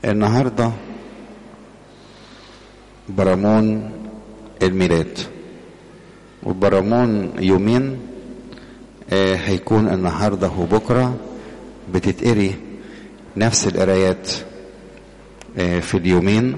النهارده برامون الميلاد وبرامون يومين آه هيكون النهارده وبكره بتتقري نفس القرايات آه في اليومين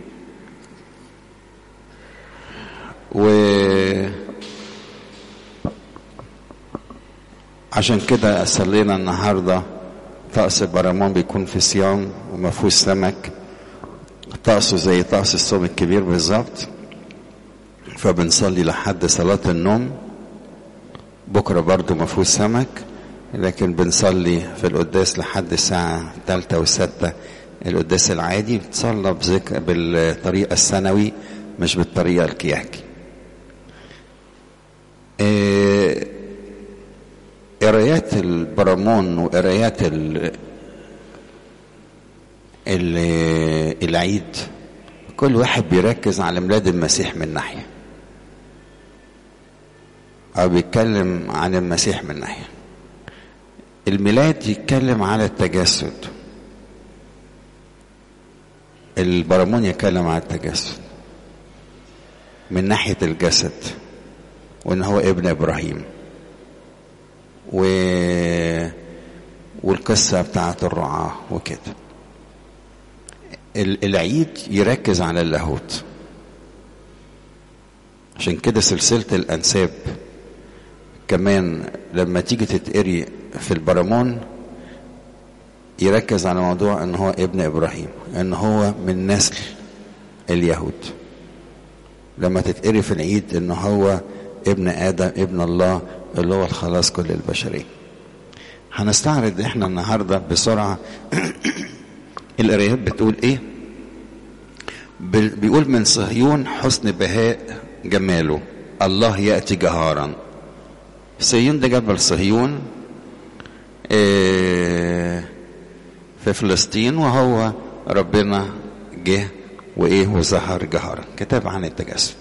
و عشان كده صلينا النهارده طقس البرامون بيكون في صيام وما فيهوش سمك طقسه زي طقس الصوم الكبير بالظبط فبنصلي لحد صلاة النوم بكرة برضو ما فيهوش سمك لكن بنصلي في القداس لحد الساعة الثالثة والستة القداس العادي بتصلى بذكر بالطريقة السنوي مش بالطريقة الكياكي إيه قرايات البرامون وقرايات ال العيد كل واحد بيركز على ميلاد المسيح من ناحية أو بيتكلم عن المسيح من ناحية الميلاد يتكلم على التجسد البرامون يتكلم على التجسد من ناحية الجسد وإن هو ابن إبراهيم و... والقصة بتاعت الرعاة وكده العيد يركز على اللاهوت عشان كده سلسلة الأنساب كمان لما تيجي تتقري في البرامون يركز على موضوع ان هو ابن ابراهيم ان هو من نسل اليهود لما تتقري في العيد ان هو ابن ادم ابن الله اللي هو الخلاص كل البشريه هنستعرض احنا النهارده بسرعه القرايات بتقول ايه بيقول من صهيون حسن بهاء جماله الله ياتي جهارا صهيون ده جبل صهيون إيه في فلسطين وهو ربنا جه وايه وظهر جهارا كتاب عن التجسد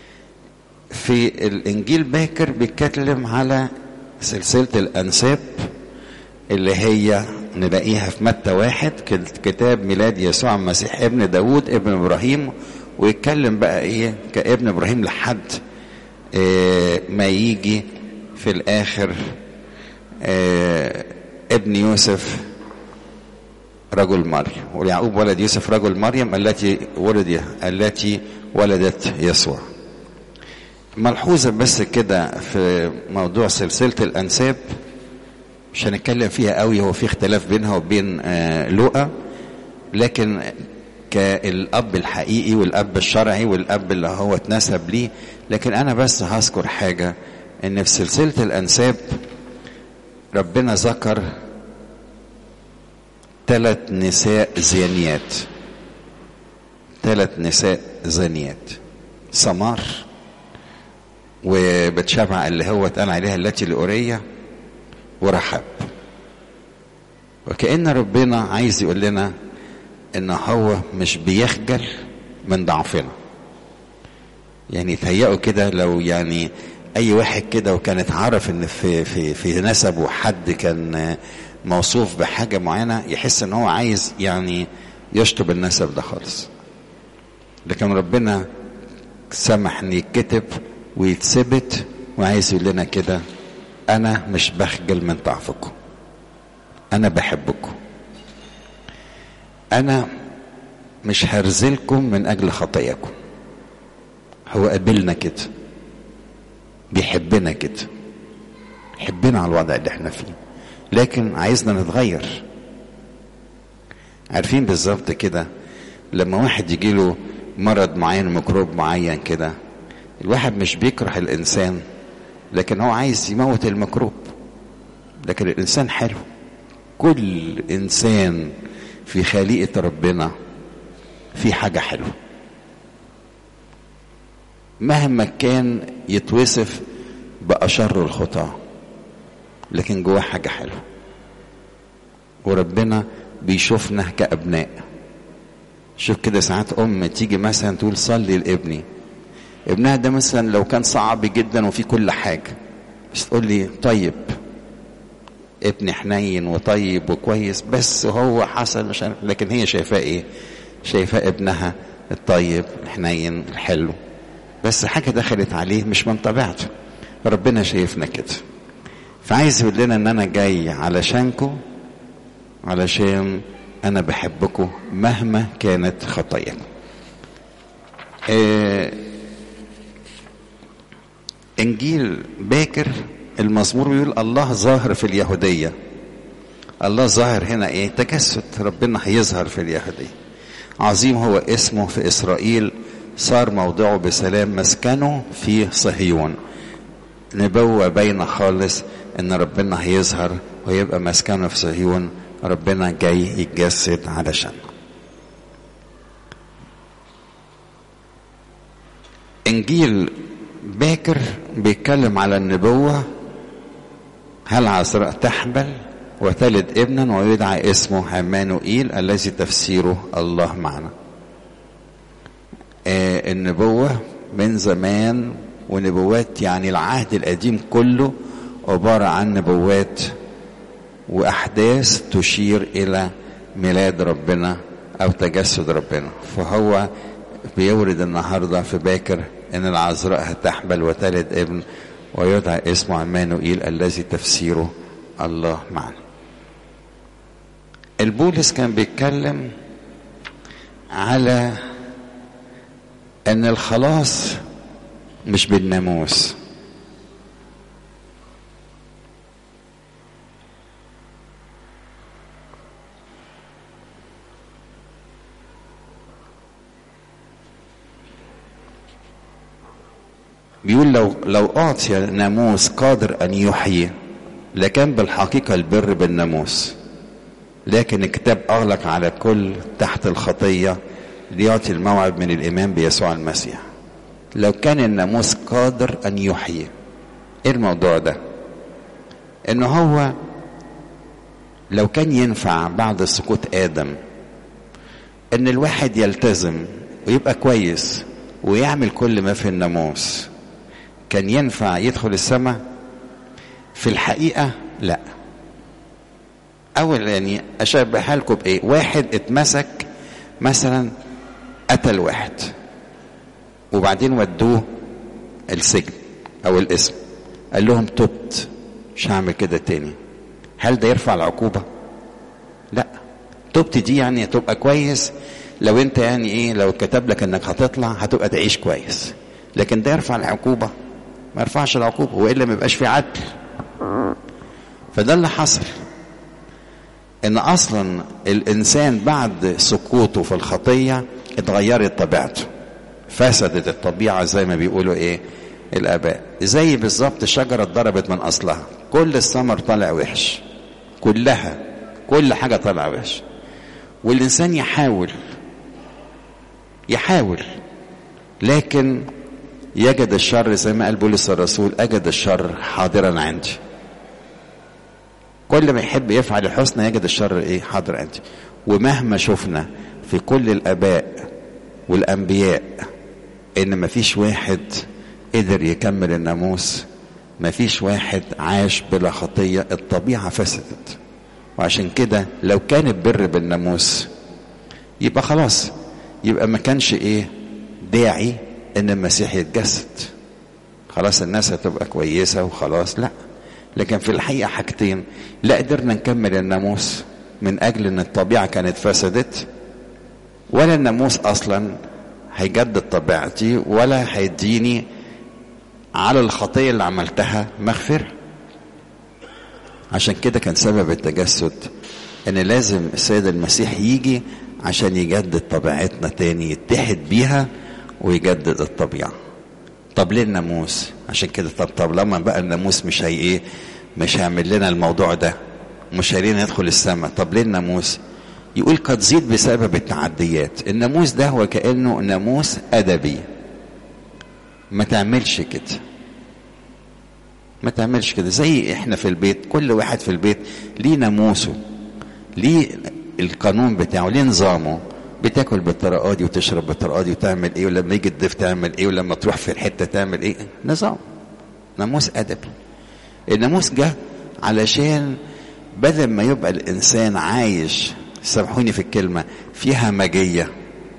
في الانجيل باكر بيتكلم على سلسله الانساب اللي هي نلاقيها في متى واحد كتاب ميلاد يسوع المسيح ابن داود ابن ابراهيم ويتكلم بقى ايه كابن ابراهيم لحد إيه ما يجي في الاخر إيه ابن يوسف رجل مريم ويعقوب ولد يوسف رجل مريم التي ولد التي ولدت يسوع ملحوظة بس كده في موضوع سلسلة الأنساب مش هنتكلم فيها قوي هو في اختلاف بينها وبين آه لوقا لكن كالأب الحقيقي والأب الشرعي والأب اللي هو اتنسب ليه لكن أنا بس هذكر حاجة إن في سلسلة الأنساب ربنا ذكر ثلاث نساء زانيات ثلاث نساء زانيات سمار وبتشبع اللي هو اتقال عليها التي الأورية ورحب وكأن ربنا عايز يقول لنا ان هو مش بيخجل من ضعفنا يعني تهيأوا كده لو يعني اي واحد كده وكانت عارف ان في في في نسبه حد كان موصوف بحاجه معينه يحس ان هو عايز يعني يشطب النسب ده خالص لكن ربنا سمح ان يتكتب ويتثبت وعايز يقول لنا كده انا مش بخجل من ضعفكم انا بحبكم انا مش هرزلكم من اجل خطاياكم هو قابلنا كده بيحبنا كده يحبنا على الوضع اللي احنا فيه لكن عايزنا نتغير عارفين بالظبط كده لما واحد يجيله مرض معين ميكروب معين كده الواحد مش بيكره الانسان لكن هو عايز يموت الميكروب لكن الانسان حلو كل انسان في خليقه ربنا في حاجه حلوه مهما كان يتوصف بأشر الخطاة لكن جواه حاجة حلوة وربنا بيشوفنا كأبناء شوف كده ساعات أم تيجي مثلا تقول صلي لابني ابنها ده مثلا لو كان صعب جدا وفي كل حاجة بس تقول لي طيب ابن حنين وطيب وكويس بس هو حصل مش عارف لكن هي شايفاه ايه شايفاه ابنها الطيب الحنين الحلو بس حاجه دخلت عليه مش من طبيعته ربنا شايفنا كده فعايز يقول لنا ان انا جاي علشانكم علشان انا بحبكم مهما كانت خطاياكم آه انجيل باكر المزمور بيقول الله ظاهر في اليهوديه الله ظاهر هنا ايه تجسد ربنا هيظهر في اليهوديه عظيم هو اسمه في اسرائيل صار موضعه بسلام مسكنه في صهيون نبوة باينة خالص ان ربنا هيظهر ويبقى مسكنه في صهيون ربنا جاي يتجسد علشان انجيل باكر بيتكلم على النبوة هل عذراء تحبل وتلد ابنا ويدعى اسمه عمانوئيل الذي تفسيره الله معنا آه النبوة من زمان ونبوات يعني العهد القديم كله عبارة عن نبوات وأحداث تشير إلى ميلاد ربنا أو تجسد ربنا فهو بيورد النهاردة في باكر إن العذراء هتحبل وتلد ابن ويدعى اسمه عمانوئيل الذي تفسيره الله معنا البولس كان بيتكلم على ان الخلاص مش بالناموس بيقول لو لو اعطي ناموس قادر ان يحيي لكان بالحقيقه البر بالناموس لكن الكتاب اغلق على كل تحت الخطيه ليعطي الموعد من الايمان بيسوع المسيح لو كان الناموس قادر ان يحيي ايه الموضوع ده ان هو لو كان ينفع بعد سقوط ادم ان الواحد يلتزم ويبقى كويس ويعمل كل ما في الناموس كان ينفع يدخل السماء في الحقيقه لا اول يعني اشبهها لكم بايه واحد اتمسك مثلا قتل واحد وبعدين ودوه السجن او الاسم قال لهم تبت مش هعمل كده تاني هل ده يرفع العقوبة لا تبت دي يعني تبقى كويس لو انت يعني ايه لو كتب لك انك هتطلع هتبقى تعيش كويس لكن ده يرفع العقوبة ما يرفعش العقوبة والا ما يبقاش في عدل فده اللي حصل ان اصلا الانسان بعد سقوطه في الخطيه اتغيرت طبيعته فسدت الطبيعه زي ما بيقولوا ايه الاباء زي بالظبط شجره اتضربت من اصلها كل الثمر طالع وحش كلها كل حاجه طالعه وحش والانسان يحاول يحاول لكن يجد الشر زي ما قال بولس الرسول اجد الشر حاضرا عندي كل ما يحب يفعل الحسنى يجد الشر ايه حاضر عندي ومهما شفنا في كل الاباء والانبياء ان مفيش واحد قدر يكمل الناموس مفيش واحد عاش بلا خطيه الطبيعه فسدت وعشان كده لو كان البر بالناموس يبقى خلاص يبقى ما كانش ايه داعي ان المسيح يتجسد خلاص الناس هتبقى كويسه وخلاص لا لكن في الحقيقه حاجتين لا قدرنا نكمل الناموس من اجل ان الطبيعه كانت فسدت ولا الناموس اصلا هيجدد طبيعتي ولا هيديني على الخطيه اللي عملتها مغفره عشان كده كان سبب التجسد ان لازم السيد المسيح يجي عشان يجدد طبيعتنا تاني يتحد بيها ويجدد الطبيعه طب ليه الناموس عشان كده طب طب لما بقى الناموس مش هي ايه مش هيعمل لنا الموضوع ده مش هيلينا ندخل السماء طب ليه الناموس يقول قد زيد بسبب التعديات الناموس ده هو كانه ناموس ادبي ما تعملش كده ما تعملش كده زي احنا في البيت كل واحد في البيت ليه ناموسه ليه القانون بتاعه ليه نظامه بتاكل بالطريقه دي وتشرب بالطريقه دي وتعمل ايه ولما يجي الضيف تعمل ايه ولما تروح في الحته تعمل ايه نظام ناموس ادبي الناموس جه علشان بدل ما يبقى الانسان عايش سامحوني في الكلمه في همجيه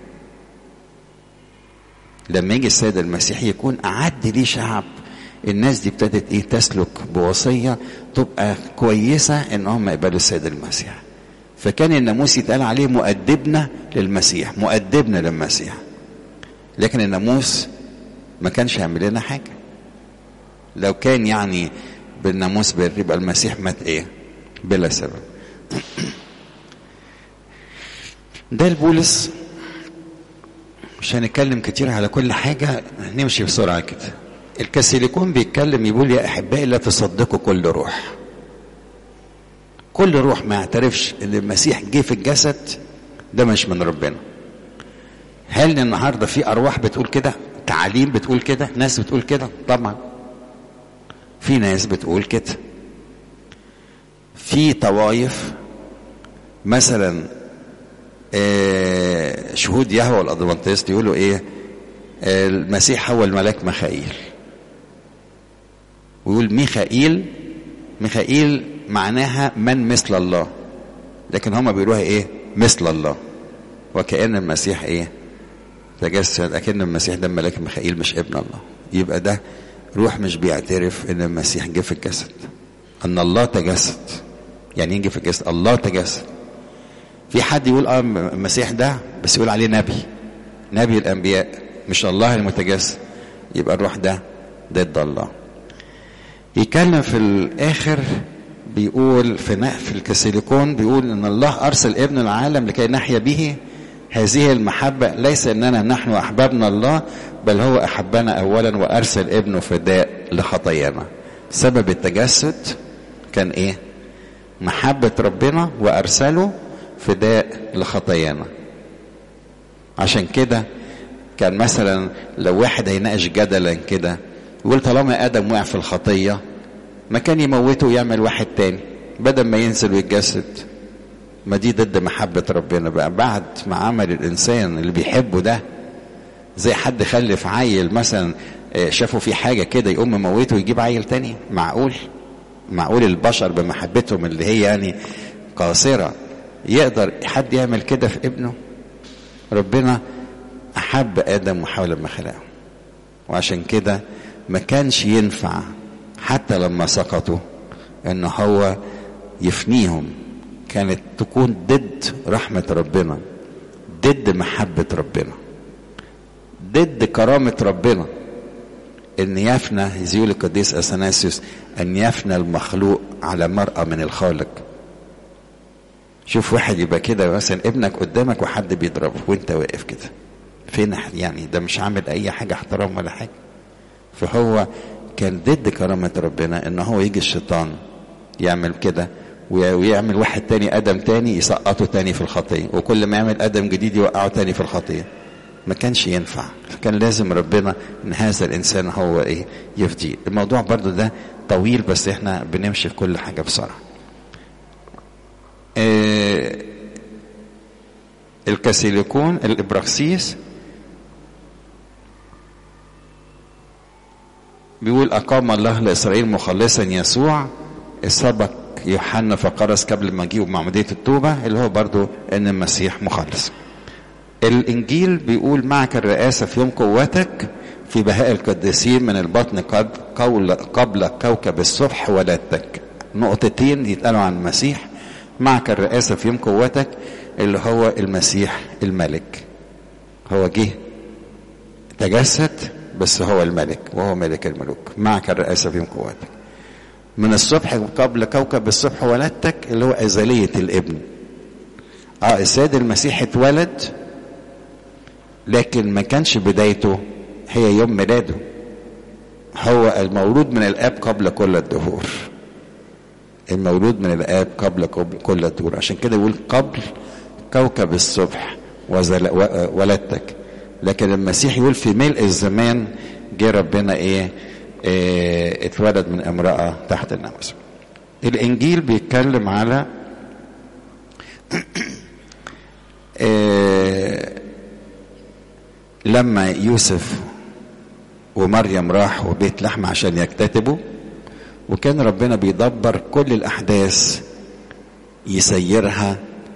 لما يجي السيد المسيح يكون اعد ليه شعب الناس دي ابتدت ايه تسلك بوصيه تبقى كويسه ان هم يقبلوا السيد المسيح فكان الناموس يتقال عليه مؤدبنا للمسيح مؤدبنا للمسيح لكن الناموس ما كانش هيعمل لنا حاجه لو كان يعني بالناموس يبقى المسيح مات ايه بلا سبب ده البولس مش هنتكلم كتير على كل حاجة نمشي بسرعة كده الكاثوليكون بيتكلم يقول يا أحبائي لا تصدقوا كل روح كل روح ما يعترفش ان المسيح جه في الجسد ده مش من ربنا هل النهارده في ارواح بتقول كده تعاليم بتقول كده ناس بتقول كده طبعا في ناس بتقول كده في طوائف مثلا آه شهود يهوى والادفانتست يقولوا ايه آه المسيح هو الملاك ميخائيل ويقول ميخائيل ميخائيل معناها من مثل الله لكن هما بيقولوها ايه مثل الله وكأن المسيح ايه تجسد أكن المسيح ده ملاك ميخائيل مش ابن الله يبقى ده روح مش بيعترف ان المسيح جه في الجسد ان الله تجسد يعني يجي في الجسد الله تجسد في حد يقول اه المسيح ده بس يقول عليه نبي نبي الانبياء مش الله المتجسد يبقى الروح ده ضد الله يتكلم في الاخر بيقول في في الكسيليكون بيقول ان الله ارسل ابن العالم لكي نحيا به هذه المحبة ليس اننا نحن احببنا الله بل هو احبنا اولا وارسل ابنه فداء لخطايانا سبب التجسد كان ايه محبة ربنا وارسله فداء لخطايانا عشان كده كان مثلا لو واحد هيناقش جدلا كده يقول طالما ادم وقع في الخطيه ما كان يموته ويعمل واحد تاني بدل ما ينزل ويتجسد ما دي ضد محبة ربنا بقى بعد ما عمل الإنسان اللي بيحبه ده زي حد خلف عيل مثلا شافوا في حاجة كده يقوم مموته ويجيب عيل تاني معقول معقول البشر بمحبتهم اللي هي يعني قاصرة يقدر حد يعمل كده في ابنه ربنا أحب آدم وحاول لما خلقه وعشان كده ما كانش ينفع حتى لما سقطوا ان هو يفنيهم كانت تكون ضد رحمة ربنا ضد محبة ربنا ضد كرامة ربنا ان يفنى يقول القديس اثناسيوس ان يفنى المخلوق على مرأة من الخالق شوف واحد يبقى كده مثلا ابنك قدامك وحد بيضربه وانت واقف كده فين يعني ده مش عامل اي حاجة احترام ولا حاجة فهو كان ضد كرامة ربنا ان هو يجي الشيطان يعمل كده ويعمل واحد تاني ادم تاني يسقطه تاني في الخطية وكل ما يعمل ادم جديد يوقعه تاني في الخطية ما كانش ينفع كان لازم ربنا ان هذا الانسان هو ايه يفديه الموضوع برضو ده طويل بس احنا بنمشي في كل حاجة بسرعة إيه الكاسيليكون الابراكسيس بيقول أقام الله لإسرائيل مخلصا يسوع سبق يوحنا فقرس قبل ما يجيب معمودية التوبة اللي هو برضو إن المسيح مخلص الإنجيل بيقول معك الرئاسة في يوم قوتك في بهاء القديسين من البطن قد قول قبل كوكب الصبح ولادتك نقطتين يتقالوا عن المسيح معك الرئاسة في يوم قوتك اللي هو المسيح الملك هو جه تجسد بس هو الملك وهو ملك الملوك معك الرئاسة في يوم قوتك من الصبح قبل كوكب الصبح ولدتك اللي هو أزلية الابن اه السيد المسيح اتولد لكن ما كانش بدايته هي يوم ميلاده هو المولود من الاب قبل كل الدهور المولود من الاب قبل كل الدهور عشان كده يقول قبل كوكب الصبح ولدتك لكن المسيح يقول في ملء الزمان جه ربنا ايه, إيه اتولد من امرأة تحت الناموس الانجيل بيتكلم على إيه لما يوسف ومريم راحوا بيت لحم عشان يكتتبوا وكان ربنا بيدبر كل الاحداث يسيرها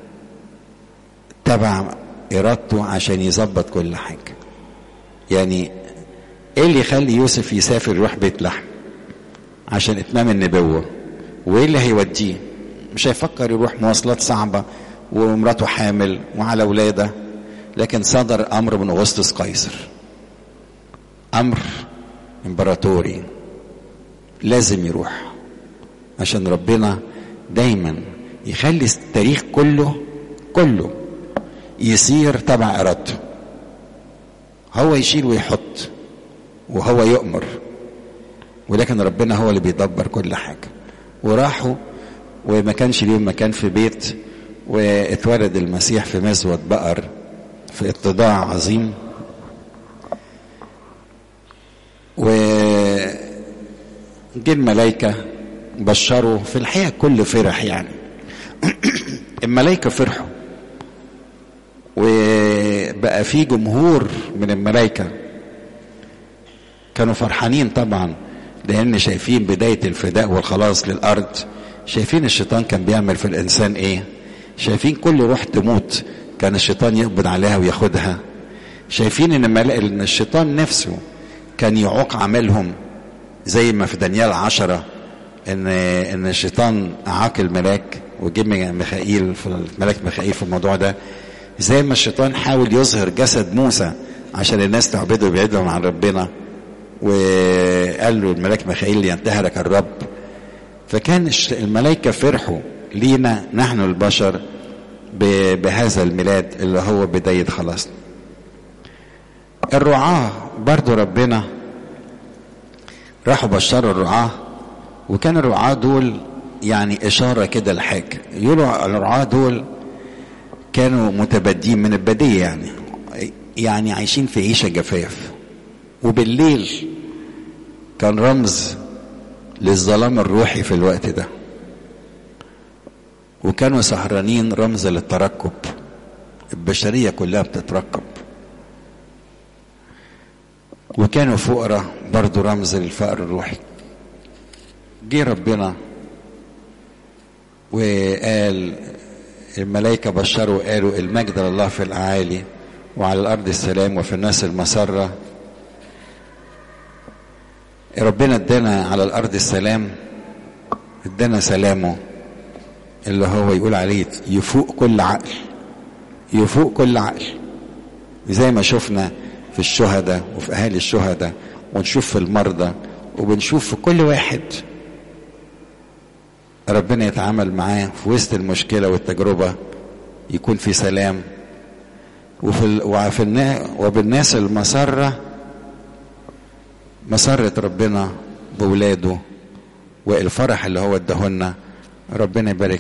تبع ارادته عشان يظبط كل حاجه يعني ايه اللي يخلي يوسف يسافر يروح بيت لحم عشان اتمام النبوه وايه اللي هيوديه مش هيفكر يروح مواصلات صعبه ومراته حامل وعلى ولاده لكن صدر امر من اغسطس قيصر امر امبراطوري لازم يروح عشان ربنا دايما يخلي التاريخ كله كله يسير تبع ارادته هو يشيل ويحط وهو يؤمر ولكن ربنا هو اللي بيدبر كل حاجه وراحوا وما كانش ليهم مكان في بيت واتولد المسيح في مزود بقر في اتضاع عظيم و جه الملائكة بشروا في الحقيقة كل فرح يعني الملائكة فرحوا وبقى في جمهور من الملائكة كانوا فرحانين طبعا لأن شايفين بداية الفداء والخلاص للأرض شايفين الشيطان كان بيعمل في الإنسان إيه شايفين كل روح تموت كان الشيطان يقبض عليها وياخدها شايفين ان ان الشيطان نفسه كان يعوق عملهم زي ما في دانيال عشرة ان ان الشيطان اعاق الملاك وجه ميخائيل في الملاك ميخائيل في الموضوع ده زي ما الشيطان حاول يظهر جسد موسى عشان الناس تعبده ويبعدهم عن ربنا وقال له الملاك ميخائيل لينتهرك الرب فكان الملائكه فرحوا لينا نحن البشر بهذا الميلاد اللي هو بداية خلاصنا الرعاة برضو ربنا راحوا بشروا الرعاة وكان الرعاة دول يعني إشارة كده لحاجة يقولوا الرعاة دول كانوا متبدين من البدية يعني يعني عايشين في عيشة جفاف وبالليل كان رمز للظلام الروحي في الوقت ده وكانوا سهرانين رمز للترقب البشرية كلها بتترقب وكانوا فقراء برضو رمز للفقر الروحي جه ربنا وقال الملائكة بشروا قالوا المجد لله في الأعالي وعلى الأرض السلام وفي الناس المسرة ربنا ادانا على الأرض السلام ادانا سلامه اللي هو يقول عليه يفوق كل عقل يفوق كل عقل زي ما شفنا في الشهداء وفي اهالي الشهداء ونشوف في المرضى وبنشوف في كل واحد ربنا يتعامل معاه في وسط المشكله والتجربه يكون في سلام وفي ال... وفي النا... وبالناس المسره مسره ربنا بولاده والفرح اللي هو اداهولنا ربنا يبارك